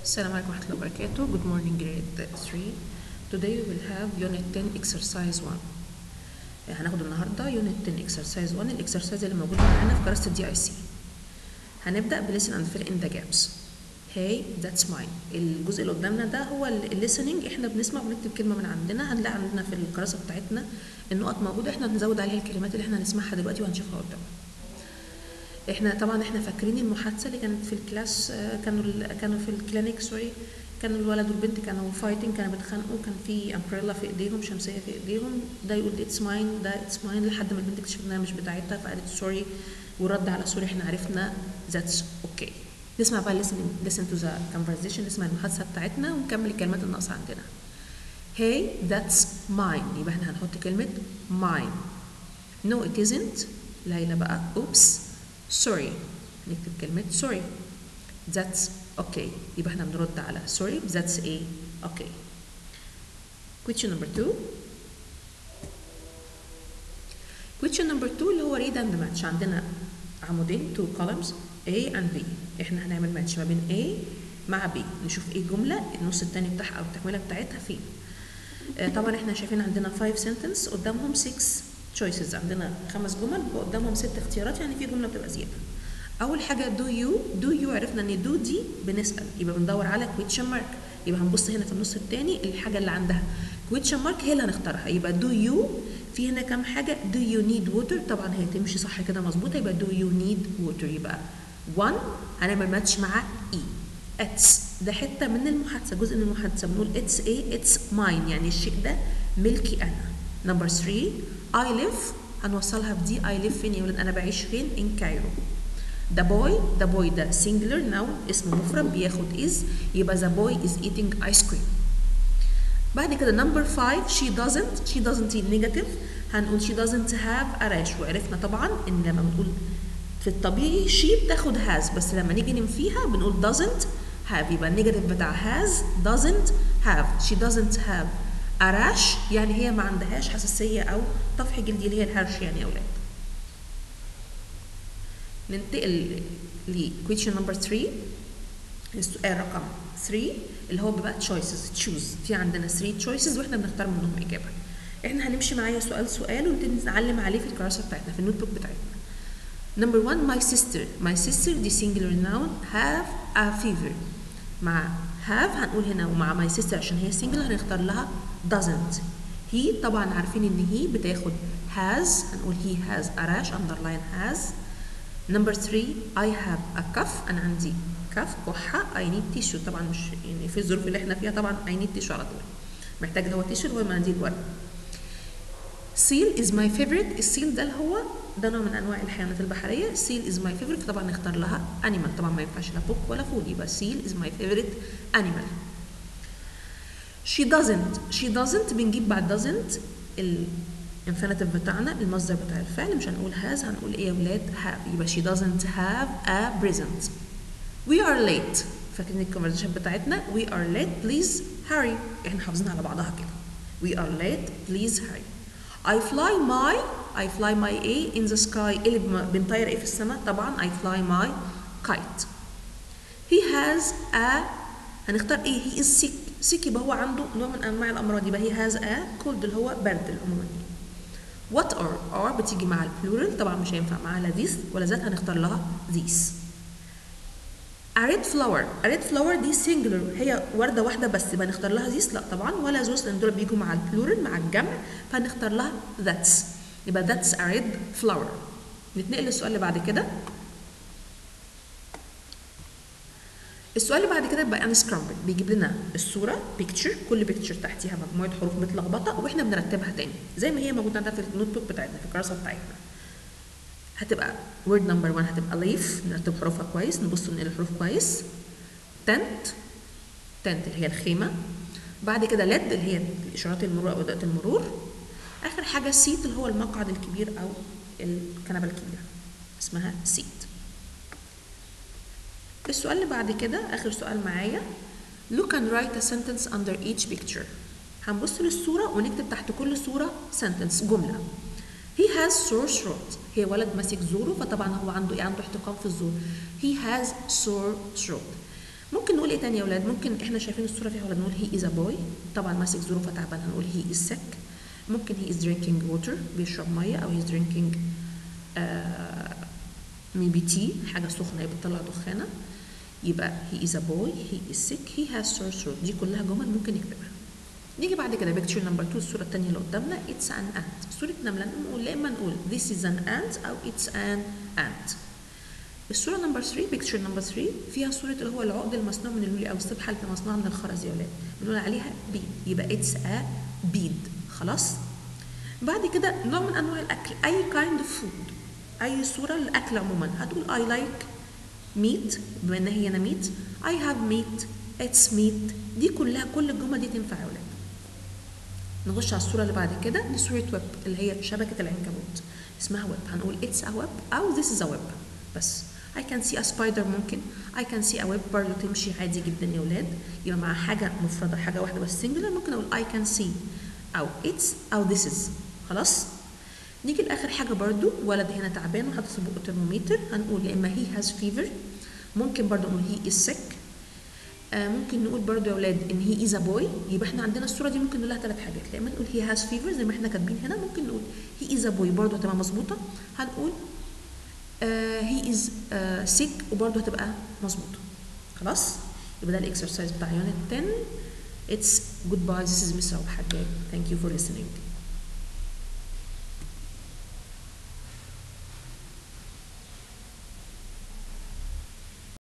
السلام عليكم ورحمة الله وبركاته Good morning grade 3 Today we will have unit 10 exercise 1 هناخد النهاردة unit 10 exercise 1 الاكسرسايز اللي موجود معانا في كراسة الدي اي سي هنبدأ ب listen and fill in the gaps Hey that's mine الجزء اللي قدامنا ده هو ال listening احنا بنسمع ونكتب كلمة من عندنا هنلاقي عندنا في الكراسة بتاعتنا النقط موجودة احنا بنزود عليها الكلمات اللي احنا هنسمعها دلوقتي وهنشوفها قدامنا احنا طبعا احنا فاكرين المحادثه اللي كانت في الكلاس آه، كانوا ال- كانوا في الكلينيك سوري كانوا الولد والبنت كانوا فايتنج كانوا بيتخانقوا كان في امبريلا في ايديهم شمسيه في ايديهم ده يقول اتس ماين ده اتس ماين لحد ما البنت اكتشفت انها مش بتاعتها فقالت سوري ورد على سوري احنا عرفنا ذاتس اوكي نسمع بقى listen listen to the conversation نسمع المحادثه بتاعتنا ونكمل الكلمات الناقصه عندنا Hey that's mine يبقى احنا هنحط كلمه mine No it isn't ليلى بقى oops sorry نكتب كلمة sorry that's okay يبقى احنا بنرد على sorry that's a okay question number two question number two اللي هو read and match عندنا عمودين two columns A and B احنا هنعمل ماتش ما بين A مع B نشوف ايه الجملة النص التاني بتاعها او التكملة بتاعتها فين آه، طبعا احنا شايفين عندنا 5 sentence قدامهم 6 choices عندنا خمس جمل وقدامهم ست اختيارات يعني في جمله بتبقى زياده اول حاجه do you do you عرفنا ان do دي بنسال يبقى بندور على question mark يبقى هنبص هنا في النص الثاني الحاجه اللي عندها question mark هي اللي هنختارها يبقى do you في هنا كام حاجه do you need water طبعا هي تمشي صح كده مظبوطه يبقى do you need water يبقى 1 هنعمل ماتش مع e اتس ده حته من المحادثه جزء من المحادثه بنقول اتس ايه اتس ماين يعني الشيء ده ملكي انا نمبر 3 اي ليف هنوصلها بدي اي ليف فين يا ولاد انا بعيش فين ان كايرو ذا بوي ذا بوي ده سنجلر ناون اسم مفرد بياخد از يبقى ذا بوي از ايتينج ايس كريم بعد كده نمبر 5 she doesn't she doesn't نيجاتيف هنقول she doesn't have a rash وعرفنا طبعا ان لما بنقول في الطبيعي she بتاخد has بس لما نيجي ننفيها بنقول doesn't have يبقى النيجاتيف بتاع has doesn't have she doesn't have a rash يعني هي ما عندهاش حساسية أو طفح جلدي اللي هي الهرش يعني يا أولاد ننتقل ل question number 3 السؤال رقم 3 اللي هو بيبقى choices choose في عندنا 3 choices واحنا بنختار منهم إجابة احنا هنمشي معايا سؤال سؤال ونبتدي نعلم عليه في الكراسة بتاعتنا في النوت بوك بتاعتنا Number one, my sister. My sister دي singular noun have a fever. مع have هنقول هنا ومع my sister عشان هي singular هنختار لها doesn't. he طبعا عارفين ان he بتاخد has هنقول he has a rash underline has. Number three, I have a cough. أنا عندي كف كحة I need tissue طبعا مش يعني في الظروف اللي احنا فيها طبعا I need tissue على طول. محتاج اللي هو tissue اللي هو المناديل الورق. سيل از ماي فيفورت السيل ده اللي هو ده نوع من انواع الحيوانات البحريه سيل از ماي فيفورت فطبعا نختار لها انيمال طبعا ما ينفعش لا بوك ولا فود يبقى سيل از ماي فيفورت انيمال she doesn't she doesn't بنجيب بعد doesn't الانفينيتيف بتاعنا المصدر بتاع الفعل مش هنقول has هنقول ايه يا ولاد have يبقى she doesn't have a present we are late فاكرين الكونفرزيشن بتاعتنا we are late please hurry احنا حافظين على بعضها كده we are late please hurry I fly my I fly my A in the sky اللي بم- بنطير ايه في السماء طبعا I fly my kite he has a هنختار ايه he is sick sick يبقى هو عنده نوع من انواع الامراض يبقى he has a cold اللي هو برد عموما what are are بتيجي مع البلورال طبعا مش هينفع معاها لا this ولا ذات هنختار لها these A red flower A red flower دي singular هي وردة واحدة بس يبقى نختار لها this لا طبعا ولا زوز لأن دول بيجوا مع البلورال مع الجمع فهنختار لها that's يبقى that's a red flower نتنقل للسؤال اللي بعد كده السؤال اللي بعد كده بقى unscrambled بيجيب لنا الصورة picture كل picture تحتيها مجموعة حروف متلخبطة واحنا بنرتبها تاني زي ما هي موجودة عندنا في النوت بوك بتاعتنا في الكراسة بتاعتنا هتبقى word number 1 هتبقى leaf نرتب حروفها كويس نبص ننقل الحروف كويس tent tent اللي هي الخيمة بعد كده led اللي هي إشارات المرور أو إضاءة المرور آخر حاجة seat اللي هو المقعد الكبير أو الكنبة الكبيرة اسمها seat السؤال اللي بعد كده آخر سؤال معايا look and write a sentence under each picture هنبص للصورة ونكتب تحت كل صورة sentence جملة he has sore throat هي ولد ماسك زوره فطبعا هو عنده ايه عنده احتقان في الزور he has sore throat ممكن ممكن نقول ايه تاني يا اولاد ممكن احنا شايفين الصوره فيها ولد نقول هي از ا بوي طبعا ماسك ظروفه تعبان هنقول هي از سيك ممكن هي از درينكينج ووتر بيشرب ميه او هي از درينكينج ميبي تي حاجه سخنه هي بتطلع دخانه يبقى he is a boy he is sick he has sore throat دي كلها جمل ممكن نكتبها نيجي بعد كده بيكتشر نمبر 2 الصوره الثانيه اللي قدامنا it's an ant صوره نمله نقول يا اما نقول this is an ant او it's an ant الصوره نمبر 3 بيكتشر نمبر 3 فيها صوره اللي هو العقد المصنوع من اللولي او السبحه اللي مصنوعه من الخرز يا ولاد بنقول عليها بيد يبقى it's a bead خلاص بعد كده نوع من انواع الاكل اي kind of food اي صوره للاكل عموما هتقول I like meat بما ان هي انا meat I have meat it's meat دي كلها كل الجمل دي تنفع يا ولاد نخش على الصوره اللي بعد كده دي صوره ويب اللي هي شبكه العنكبوت اسمها ويب هنقول it's a web او this is a web بس I can see a spider ممكن I can see a web برضه تمشي عادي جدا يا ولاد يبقى مع حاجه مفرده حاجه واحده بس singular ممكن اقول I can see او it's او this is خلاص نيجي لاخر حاجه برضو ولد هنا تعبان وحاطط في بقه ترمومتر هنقول يا اما هي هاز فيفر ممكن برضو نقول هي از سيك آه ممكن نقول برضو يا اولاد ان هي از ا بوي يبقى احنا عندنا الصوره دي ممكن نقول لها ثلاث حاجات يا اما نقول هي هاز فيفر زي ما احنا كاتبين هنا ممكن نقول هي از ا بوي برضو هتبقى مظبوطه هنقول هي از سيك وبرضو هتبقى مظبوطه خلاص يبقى ده الاكسرسايز بتاع يونت 10 It's goodbye. This is Miss Raw Haddad. Thank you for listening.